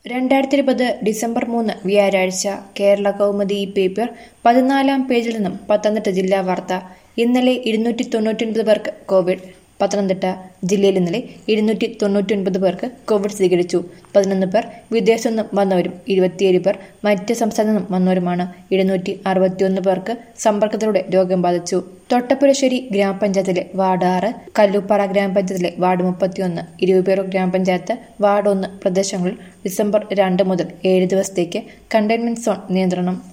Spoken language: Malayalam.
രണ്ടായിരത്തി ഇരുപത് ഡിസംബർ മൂന്ന് വ്യാഴാഴ്ച കേരള കൗമുദി ഈ പേപ്പർ പതിനാലാം പേജിൽ നിന്നും പത്തനംതിട്ട ജില്ലാ വാർത്ത ഇന്നലെ ഇരുന്നൂറ്റി തൊണ്ണൂറ്റി പേർക്ക് കോവിഡ് പത്തനംതിട്ട ജില്ലയിൽ ഇന്നലെ ഇരുന്നൂറ്റി തൊണ്ണൂറ്റി ഒൻപത് പേർക്ക് കോവിഡ് സ്ഥിരീകരിച്ചു പതിനൊന്ന് പേർ വിദേശത്തു നിന്നും വന്നവരും ഇരുപത്തിയേഴ് പേർ മറ്റ് സംസ്ഥാനത്തു നിന്നും വന്നവരുമാണ് ഇരുന്നൂറ്റി അറുപത്തിയൊന്ന് പേർക്ക് സമ്പർക്കത്തിലൂടെ രോഗം ബാധിച്ചു തൊട്ടപ്പുഴശ്ശേരി ഗ്രാമപഞ്ചായത്തിലെ വാർഡ് ആറ് കല്ലൂപ്പാറ ഗ്രാമപഞ്ചായത്തിലെ വാർഡ് മുപ്പത്തിയൊന്ന് ഇരുപേറൂർ ഗ്രാമപഞ്ചായത്ത് വാർഡ് ഒന്ന് പ്രദേശങ്ങളിൽ ഡിസംബർ രണ്ട് മുതൽ ഏഴ് ദിവസത്തേക്ക് കണ്ടെയ്ൻമെന്റ് സോൺ നിയന്ത്രണം